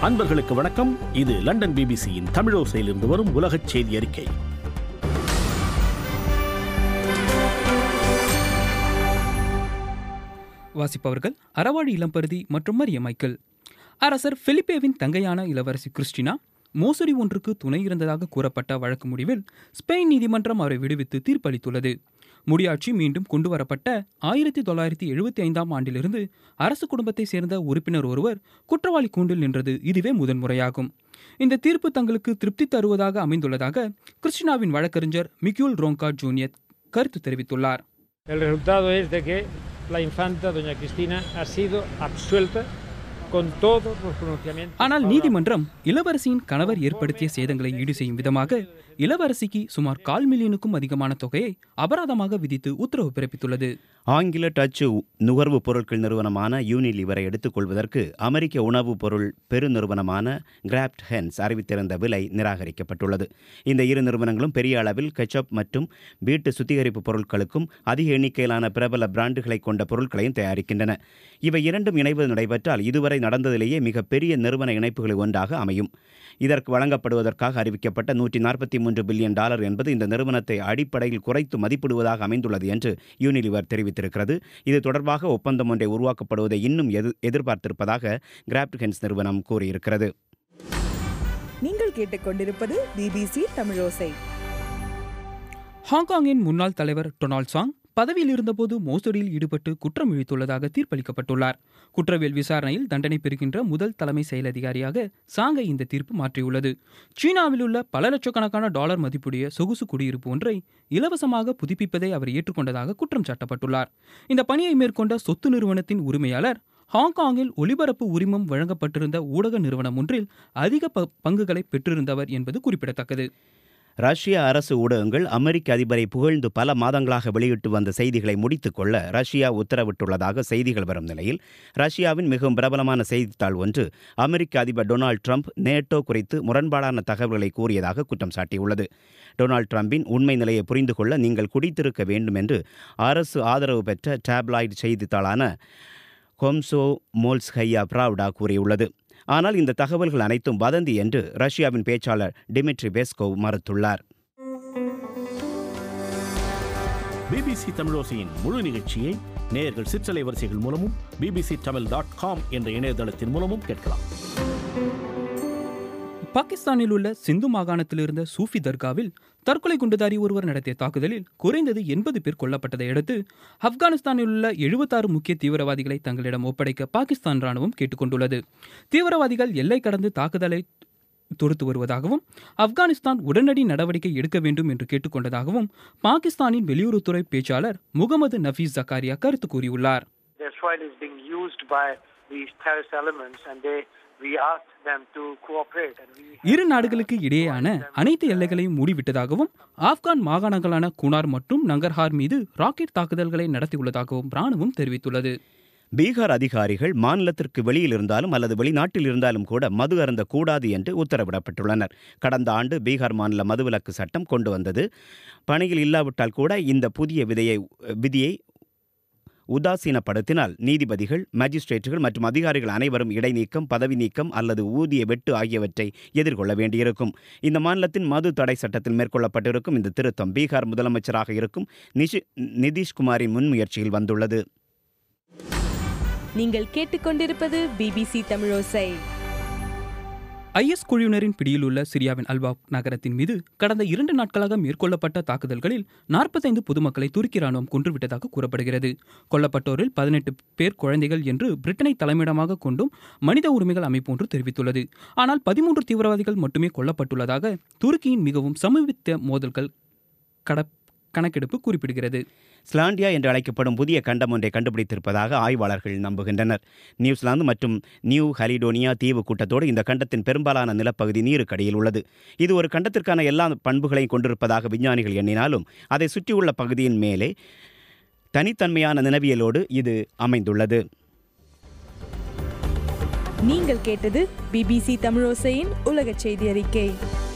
அன்பர்களுக்கு வணக்கம் இது லண்டன் பிபிசியின் தமிழோசையிலிருந்து வரும் உலகச் செய்தி அறிக்கை வாசிப்பவர்கள் அறவாழி இளம்பருதி மற்றும் மரிய மைக்கேல் அரசர் பிலிப்பேவின் தங்கையான இளவரசி கிறிஸ்டினா மோசடி ஒன்றுக்கு துணை இருந்ததாக கூறப்பட்ட வழக்கு முடிவில் ஸ்பெயின் நீதிமன்றம் அவரை விடுவித்து தீர்ப்பளித்துள்ளது முடியாட்சி மீண்டும் கொண்டுவரப்பட்ட ஆயிரத்தி தொள்ளாயிரத்தி எழுபத்தி ஐந்தாம் ஆண்டிலிருந்து அரசு குடும்பத்தை சேர்ந்த உறுப்பினர் ஒருவர் குற்றவாளி கூண்டில் நின்றது இதுவே முதன்முறையாகும் இந்த தீர்ப்பு தங்களுக்கு திருப்தி தருவதாக அமைந்துள்ளதாக கிறிஸ்டினாவின் வழக்கறிஞர் மிக்யூல் ரோங்கா ஜூனியர் கருத்து தெரிவித்துள்ளார் El resultado es de que la infanta, doña Cristina, ha sido absuelta con todos los pronunciamientos. ஆனால் நீதிமன்றம் இளவரசியின் கணவர் ஏற்படுத்திய சேதங்களை ஈடு செய்யும் விதமாக இளவரசிக்கு சுமார் கால் மில்லியனுக்கும் அதிகமான தொகையை அபராதமாக விதித்து உத்தரவு பிறப்பித்துள்ளது ஆங்கில டச்சு நுகர்வுப் பொருட்கள் நிறுவனமான யூனிலிவரை எடுத்துக்கொள்வதற்கு அமெரிக்க உணவுப் பொருள் பெருநிறுவனமான கிராப்ட் ஹென்ஸ் அறிவித்திருந்த விலை நிராகரிக்கப்பட்டுள்ளது இந்த இரு நிறுவனங்களும் பெரிய அளவில் கெச்சப் மற்றும் வீட்டு சுத்திகரிப்பு பொருட்களுக்கும் அதிக எண்ணிக்கையிலான பிரபல பிராண்டுகளை கொண்ட பொருட்களையும் தயாரிக்கின்றன இவை இரண்டும் இணைவது நடைபெற்றால் இதுவரை நடந்ததிலேயே மிகப்பெரிய நிறுவன இணைப்புகளில் ஒன்றாக அமையும் இதற்கு வழங்கப்படுவதற்காக அறிவிக்கப்பட்ட நூற்றி நாற்பத்தி மூன்று பில்லியன் டாலர் என்பது இந்த நிறுவனத்தை அடிப்படையில் குறைத்து மதிப்பிடுவதாக அமைந்துள்ளது என்று யூனிலிவர் தெரிவித்திருக்கிறது இது தொடர்பாக ஒப்பந்தம் ஒன்றை உருவாக்கப்படுவதை இன்னும் எதிர் எதிர்பார்த்திருப்பதாக கிராப்ட் ஹென்ஸ் நிறுவனம் கூறியிருக்கிறது நீங்கள் கேட்டுக்கொண்டிருப்பது பிபிசி தமிழோசை ஹாங்காங்கின் முன்னாள் தலைவர் டொனால்ட் சாங் பதவியில் இருந்தபோது மோசடியில் ஈடுபட்டு குற்றம் இழித்துள்ளதாக தீர்ப்பளிக்கப்பட்டுள்ளார் குற்றவியல் விசாரணையில் தண்டனை பெறுகின்ற முதல் தலைமை செயல் அதிகாரியாக சாங்கை இந்த தீர்ப்பு மாற்றியுள்ளது சீனாவில் உள்ள பல லட்சக்கணக்கான டாலர் மதிப்புடைய சொகுசு குடியிருப்பு ஒன்றை இலவசமாக புதுப்பிப்பதை அவர் ஏற்றுக்கொண்டதாக குற்றம் சாட்டப்பட்டுள்ளார் இந்த பணியை மேற்கொண்ட சொத்து நிறுவனத்தின் உரிமையாளர் ஹாங்காங்கில் ஒலிபரப்பு உரிமம் வழங்கப்பட்டிருந்த ஊடக நிறுவனம் ஒன்றில் அதிக ப- பங்குகளை பெற்றிருந்தவர் என்பது குறிப்பிடத்தக்கது ரஷ்ய அரசு ஊடகங்கள் அமெரிக்க அதிபரை புகழ்ந்து பல மாதங்களாக வெளியிட்டு வந்த செய்திகளை முடித்துக்கொள்ள ரஷ்யா உத்தரவிட்டுள்ளதாக செய்திகள் வரும் நிலையில் ரஷ்யாவின் மிகவும் பிரபலமான செய்தித்தாள் ஒன்று அமெரிக்க அதிபர் டொனால்ட் ட்ரம்ப் நேட்டோ குறித்து முரண்பாடான தகவல்களை கூறியதாக குற்றம் சாட்டியுள்ளது டொனால்ட் ட்ரம்பின் உண்மை நிலையை புரிந்து கொள்ள நீங்கள் குடித்திருக்க வேண்டும் என்று அரசு ஆதரவு பெற்ற டேப்லாய்டு செய்தித்தாளான கொம்சோ மோல்ஸ்கையா பிராவ்டா கூறியுள்ளது ஆனால் இந்த தகவல்கள் அனைத்தும் வதந்தி என்று ரஷ்யாவின் பேச்சாளர் டிமிட்ரி பெஸ்கோவ் மறுத்துள்ளார் பிபிசி தமிழோசையின் முழு நிகழ்ச்சியை நேயர்கள் சிற்றலை வரிசைகள் மூலமும் பிபிசி தமிழ் டாட் காம் என்ற இணையதளத்தின் மூலமும் கேட்கலாம் பாகிஸ்தானில் உள்ள சிந்து மாகாணத்தில் இருந்த சூஃபி தர்காவில் தற்கொலை குண்டுதாரி ஒருவர் நடத்திய தாக்குதலில் குறைந்தது எண்பது பேர் கொல்லப்பட்டதை அடுத்து ஆப்கானிஸ்தானில் உள்ள எழுபத்தாறு முக்கிய தீவிரவாதிகளை தங்களிடம் ஒப்படைக்க பாகிஸ்தான் ராணுவம் கேட்டுக்கொண்டுள்ளது தீவிரவாதிகள் எல்லை கடந்து தாக்குதலை தொடுத்து வருவதாகவும் ஆப்கானிஸ்தான் உடனடி நடவடிக்கை எடுக்க வேண்டும் என்று கேட்டுக்கொண்டதாகவும் பாகிஸ்தானின் வெளியுறவுத்துறை பேச்சாளர் முகமது நஃபீஸ் ஜக்காரியா கருத்து கூறியுள்ளார் their soil is being used by these terrorist elements and they we asked them to cooperate and we இரு நாடுகளுக்கு இடையேயான அனைத்து எல்லைகளையும் மூடிவிட்டதாகவும் ஆப்கான் மாகாணங்களான குனார் மற்றும் நங்கர்ஹார் மீது ராக்கெட் தாக்குதல்களை நடத்தியுள்ளதாகவும் ராணுவம் தெரிவித்துள்ளது பீகார் அதிகாரிகள் மாநிலத்திற்கு வெளியில் இருந்தாலும் அல்லது வெளிநாட்டில் இருந்தாலும் கூட மது அருந்தக்கூடாது என்று உத்தரவிடப்பட்டுள்ளனர் கடந்த ஆண்டு பீகார் மாநில மதுவிலக்கு சட்டம் கொண்டு வந்தது பணியில் இல்லாவிட்டால் கூட இந்த புதிய விதையை விதியை உதாசீனப்படுத்தினால் நீதிபதிகள் மேஜிஸ்ட்ரேட்டுகள் மற்றும் அதிகாரிகள் அனைவரும் இடைநீக்கம் பதவி நீக்கம் அல்லது ஊதிய வெட்டு ஆகியவற்றை எதிர்கொள்ள வேண்டியிருக்கும் இந்த மாநிலத்தின் மது தடை சட்டத்தில் மேற்கொள்ளப்பட்டிருக்கும் இந்த திருத்தம் பீகார் முதலமைச்சராக இருக்கும் நிஷி நிதிஷ்குமாரின் முன்முயற்சியில் வந்துள்ளது நீங்கள் கேட்டுக்கொண்டிருப்பது பிபிசி தமிழோசை ஐஎஸ் குழுவினரின் பிடியில் உள்ள சிரியாவின் அல்பாப் நகரத்தின் மீது கடந்த இரண்டு நாட்களாக மேற்கொள்ளப்பட்ட தாக்குதல்களில் நாற்பத்தைந்து பொதுமக்களை துருக்கி ராணுவம் கொன்றுவிட்டதாக கூறப்படுகிறது கொல்லப்பட்டோரில் பதினெட்டு பேர் குழந்தைகள் என்று பிரிட்டனை தலைமையிடமாக கொண்டும் மனித உரிமைகள் அமைப்பு ஒன்று தெரிவித்துள்ளது ஆனால் பதிமூன்று தீவிரவாதிகள் மட்டுமே கொல்லப்பட்டுள்ளதாக துருக்கியின் மிகவும் சமீபத்திய மோதல்கள் கட கணக்கெடுப்பு குறிப்பிடுகிறது ஸ்லாண்டியா என்று அழைக்கப்படும் புதிய கண்டம் ஒன்றை கண்டுபிடித்திருப்பதாக ஆய்வாளர்கள் நம்புகின்றனர் நியூசிலாந்து மற்றும் நியூ ஹலிடோனியா தீவு கூட்டத்தோடு இந்த கண்டத்தின் பெரும்பாலான நிலப்பகுதி நீருக்கடியில் உள்ளது இது ஒரு கண்டத்திற்கான எல்லா பண்புகளையும் கொண்டிருப்பதாக விஞ்ஞானிகள் எண்ணினாலும் அதை சுற்றியுள்ள பகுதியின் மேலே தனித்தன்மையான நிலவியலோடு இது அமைந்துள்ளது நீங்கள் கேட்டது பிபிசி தமிழோசையின் உலகச் செய்தி அறிக்கை